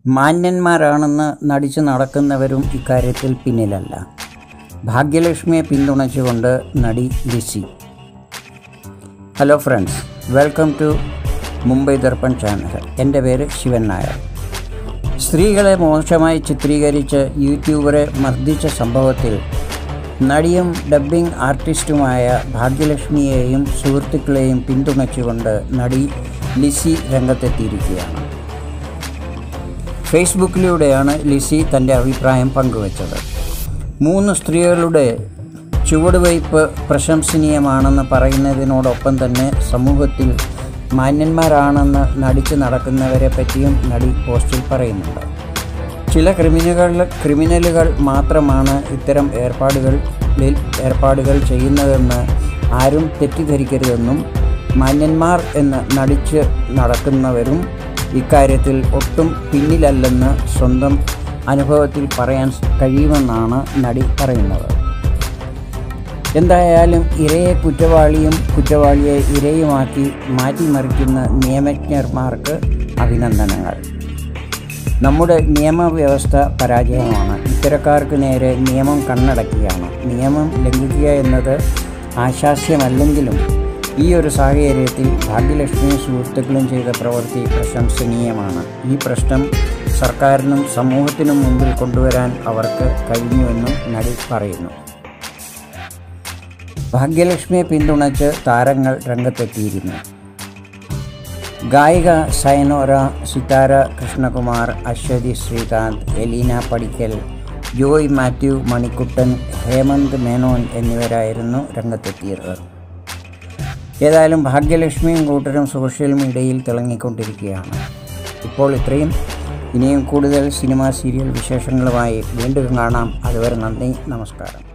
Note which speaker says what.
Speaker 1: മാന്യന്മാരാണെന്ന് നടിച്ചു നടക്കുന്നവരും ഇക്കാര്യത്തിൽ പിന്നിലല്ല ഭാഗ്യലക്ഷ്മിയെ പിന്തുണച്ചുകൊണ്ട് നടി Lissy hello friends welcome to Mumbai Darpan channel എൻ്റെ പേര് ശിവൻ നായർ സ്ത്രീകളെ മോശമായി ചിത്രീകരിച്ച് യൂട്യൂബറെ മർദ്ദിച്ച സംഭവത്തിൽ നടിയും ഡബ്ബിംഗ് ആർട്ടിസ്റ്റുമായ ഭാഗ്യലക്ഷ്മിയെയും സുഹൃത്തുക്കളെയും പിന്തുണച്ചുകൊണ്ട് നടി ലിസി രംഗത്തെത്തിയിരിക്കുകയാണ് ഫേസ്ബുക്കിലൂടെയാണ് ലിസി തൻ്റെ അഭിപ്രായം പങ്കുവച്ചത് മൂന്ന് സ്ത്രീകളുടെ ചുവടുവയ്പ് പ്രശംസനീയമാണെന്ന് പറയുന്നതിനോടൊപ്പം തന്നെ സമൂഹത്തിൽ മാന്യന്മാരാണെന്ന് നടിച്ചു നടക്കുന്നവരെ പറ്റിയും നടി പോസ്റ്റിൽ പറയുന്നുണ്ട് ചില ക്രിമിനലുകൾ ക്രിമിനലുകൾ മാത്രമാണ് ഇത്തരം ഏർപ്പാടുകളിൽ ഏർപ്പാടുകൾ ചെയ്യുന്നതെന്ന് ആരും തെറ്റിദ്ധരിക്കരുതെന്നും മാന്യന്മാർ എന്ന് നടിച്ച് നടക്കുന്നവരും ഇക്കാര്യത്തിൽ ഒട്ടും പിന്നിലല്ലെന്ന് സ്വന്തം അനുഭവത്തിൽ പറയാൻ കഴിയുമെന്നാണ് നടി പറയുന്നത് എന്തായാലും ഇരയെ കുറ്റവാളിയും കുറ്റവാളിയെ ഇരയുമാക്കി മാറ്റിമറിക്കുന്ന നിയമജ്ഞന്മാർക്ക് അഭിനന്ദനങ്ങൾ നമ്മുടെ നിയമവ്യവസ്ഥ പരാജയമാണ് ഇത്തരക്കാർക്ക് നേരെ നിയമം കണ്ണടക്കുകയാണ് നിയമം ലംഘിക്കുക എന്നത് ആശാസ്യമല്ലെങ്കിലും ഈ ഒരു സാഹചര്യത്തിൽ ഭാഗ്യലക്ഷ്മിയും സുഹൃത്തുക്കളും ചെയ്ത പ്രവൃത്തി പ്രശംസനീയമാണ് ഈ പ്രശ്നം സർക്കാരിനും സമൂഹത്തിനും മുമ്പിൽ കൊണ്ടുവരാൻ അവർക്ക് കഴിഞ്ഞുവെന്നും നടി പറയുന്നു ഭാഗ്യലക്ഷ്മിയെ പിന്തുണച്ച് താരങ്ങൾ രംഗത്തെത്തിയിരുന്നു ഗായിക സയനോര സിതാര കൃഷ്ണകുമാർ അശ്വതി ശ്രീകാന്ത് എലീന പടിക്കൽ ജോയ് മാത്യു മണിക്കുട്ടൻ ഹേമന്ത് മേനോൻ എന്നിവരായിരുന്നു രംഗത്തെത്തിയത് ഏതായാലും ഭാഗ്യലക്ഷ്മിയും കൂട്ടരും സോഷ്യൽ മീഡിയയിൽ തിളങ്ങിക്കൊണ്ടിരിക്കുകയാണ് ഇപ്പോൾ ഇത്രയും ഇനിയും കൂടുതൽ സിനിമ സീരിയൽ വിശേഷങ്ങളുമായി വീണ്ടും കാണാം അതുവരെ നന്ദി നമസ്കാരം